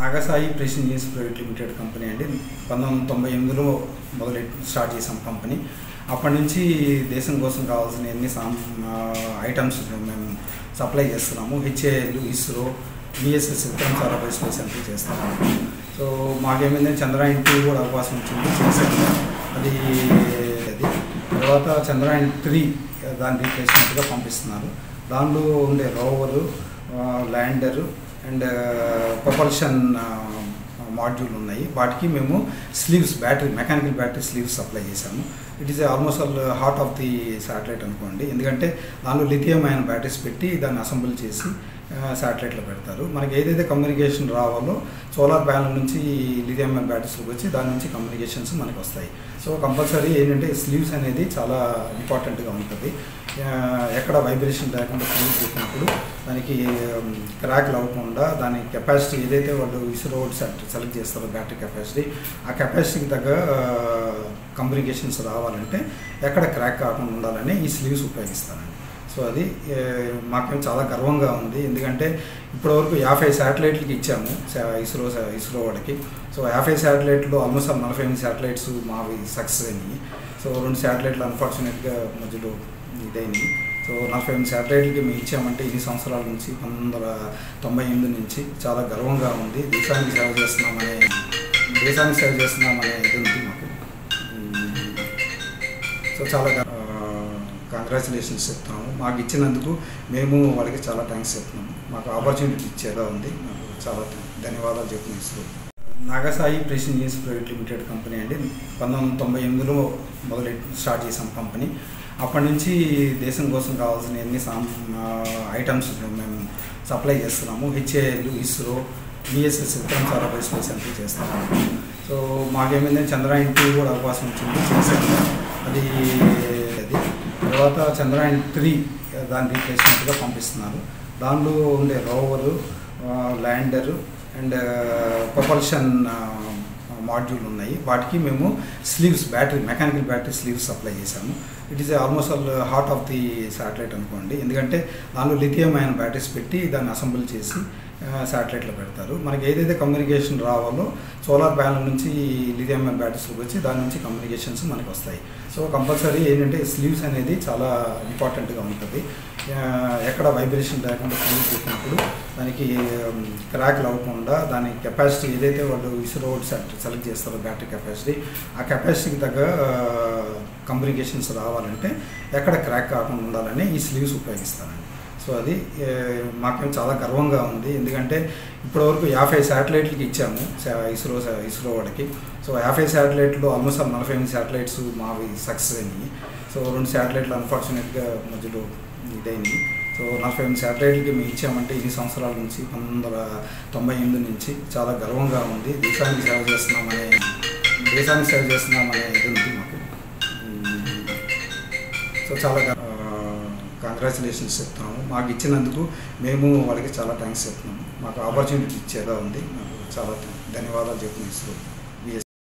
Nagasai press engines private limited company అండి పంతొమ్మిది వందల తొంభై ఎనిమిదిలో మొదలెట్ స్టార్ట్ చేసాం కంపెనీ అప్పటి నుంచి దేశం కోసం కావాల్సిన ఎన్ని సామ్ ఐటమ్స్ మేము సప్లై చేస్తున్నాము HAL ISRO BSS Vikram Sarabhai space centre చేస్తాము సో మాకేమైందంటే చంద్రయాన్ టూ కూడా అవకాశం వచ్చింది చేశాము అది అది తర్వాత చంద్రయాన్ త్రీ దాని రీప్లేస్మెంట్గా పంపిస్తున్నారు దానిలో ఉండే rover lander and propulsion module ఉన్నాయి వాటికి మేము sleeves battery mechanical battery sleeves supply చేశాము it is almost all heart of the satellite అనుకోండి ఎందుకంటే దానిలో లిథియం అయిన బ్యాటరీస్ పెట్టి దాన్ని అసెంబుల్ చేసి శాటిలైట్లో పెడతారు మనకి ఏదైతే కమ్యూనికేషన్ రావాలో సోలార్ ప్యానల్ నుంచి లిథియం అయిన బ్యాటరీస్లోకి వచ్చి దాని నుంచి కమ్యూనికేషన్స్ మనకి వస్తాయి సో కంపల్సరీ ఏంటంటే స్లీవ్స్ అనేది చాలా ఇంపార్టెంట్గా ఉంటుంది ఎక్కడ వైబ్రేషన్ లేకుండా స్లీవ్స్ పెట్టినప్పుడు దానికి క్రాక్లు అవ్వకుండా దాని కెపాసిటీ ఏదైతే వాళ్ళు ఇస్రో సెలెక్ట్ చేస్తారో బ్యాటరీ కెపాసిటీ ఆ కెపాసిటీకి తగ్గ కమ్యూనికేషన్స్ రావాలంటే ఎక్కడ క్రాక్ కాకుండా ఉండాలని ఈ స్లీవ్స్ ఉపయోగిస్తారండి సో అది మాకేం చాలా గర్వంగా ఉంది ఎందుకంటే ఇప్పటివరకు యాభై శాటిలైట్లకి ఇచ్చాము ఇస్రో ఇస్రో వాడికి సో యాభై శాటిలైట్లు ఆల్మోస్ట్ నలభై ఎనిమిది శాటిలైట్స్ మావి సక్సెస్ అయినాయి సో రెండు శాటిలైట్లు అన్ఫార్చునేట్గా మధ్యలో ఇదైంది సో నలభై ఎనిమిది శాటిలైట్లకి మేము ఇచ్చామంటే ఇన్ని సంవత్సరాల నుంచి పంతొమ్మిది వందల తొంభై ఎనిమిది నుంచి చాలా గర్వంగా ఉంది దేశానికి సేవ చేస్తున్నామనే దేశానికి సేవ చేస్తున్నామనే ఇది ఉంది మాకు సో చాలా కంగ్రాచులేషన్స్ చెప్తున్నాము మాకు ఇచ్చినందుకు మేము వాళ్ళకి చాలా థ్యాంక్స్ చెప్తున్నాము మాకు ఆపర్చునిటీ ఇచ్చేలా ఉంది నాకు చాలా ధన్యవాదాలు చెప్తున్నాను ISRO Nagasai press engines private limited company అండి పంతొమ్మిది వందల తొంభై ఎనిమిదిలో మొదలెట్ స్టార్ట్ చేసాం కంపెనీ అప్పటి నుంచి దేశం కోసం కావాల్సిన ఎన్ని సామ్ ఐటమ్స్ మేము సప్లై చేస్తున్నాము HAL ISRO BSS Vikram Sarabhai space centre చేస్తాము సో మాకేమైందంటే చంద్రయాన్ టూ కూడా అవకాశం వచ్చింది చేశాము అది అది తర్వాత చంద్రయాన్ త్రీ దాని రీప్లేస్మెంట్గా పంపిస్తున్నారు దానిలో ఉండే rover lander and propulsion module ఉన్నాయి వాటికి మేము sleeves battery mechanical battery sleeves supply చేశాము it is almost all heart of the satellite అనుకోండి ఎందుకంటే దానిలో లిథియం అయిన బ్యాటరీస్ పెట్టి దాన్ని అసెంబుల్ చేసి శాటిలైట్లో పెడతారు మనకి ఏదైతే కమ్యూనికేషన్ రావాలో సోలార్ ప్యానల్ నుంచి లిథియం అయిన బ్యాటరీస్లోకి వచ్చి దాని నుంచి కమ్యూనికేషన్స్ మనకి వస్తాయి సో కంపల్సరీ ఏంటంటే స్లీవ్స్ అనేది చాలా ఇంపార్టెంట్గా ఉంటుంది ఎక్కడ వైబ్రేషన్ లేకుండా స్లీవ్స్ పెట్టినప్పుడు దానికి క్రాక్లు అవ్వకుండా దాని కెపాసిటీ ఏదైతే వాళ్ళు ఇస్రో సెలెక్ట్ చేస్తారో బ్యాటరీ కెపాసిటీ ఆ కెపాసిటీకి తగ్గ కమ్యూనికేషన్స్ రావాలంటే ఎక్కడ క్రాక్ కాకుండా ఉండాలని ఈ స్లీవ్స్ ఉపయోగిస్తారండి సో అది మాకేం చాలా గర్వంగా ఉంది ఎందుకంటే ఇప్పటివరకు యాభై శాటిలైట్లకి ఇచ్చాము ఇస్రో ఇస్రో వాడికి సో యాభై శాటిలైట్లు ఆల్మోస్ట్ నలభై ఎనిమిది శాటిలైట్స్ మావి సక్సెస్ అయినాయి సో రెండు శాటిలైట్లు అన్ఫార్చునేట్గా మధ్యలో ఇదైంది సో నలభై ఎనిమిది శాటిలైట్లకి మేము ఇచ్చామంటే ఇన్ని సంవత్సరాల నుంచి పంతొమ్మిది వందల తొంభై ఎనిమిది నుంచి చాలా గర్వంగా ఉంది దేశానికి సేవ చేస్తున్నామనే దేశానికి సేవ చేస్తున్నామనే ఇది ఉంది మాకు సో చాలా కంగ్రాచులేషన్స్ చెప్తున్నాము మాకు ఇచ్చినందుకు మేము వాళ్ళకి చాలా థ్యాంక్స్ చెప్తున్నాము మాకు ఆపర్చునిటీ ఇచ్చేలా ఉంది నాకు చాలా ధన్యవాదాలు చెప్తున్నాను ఇస్రో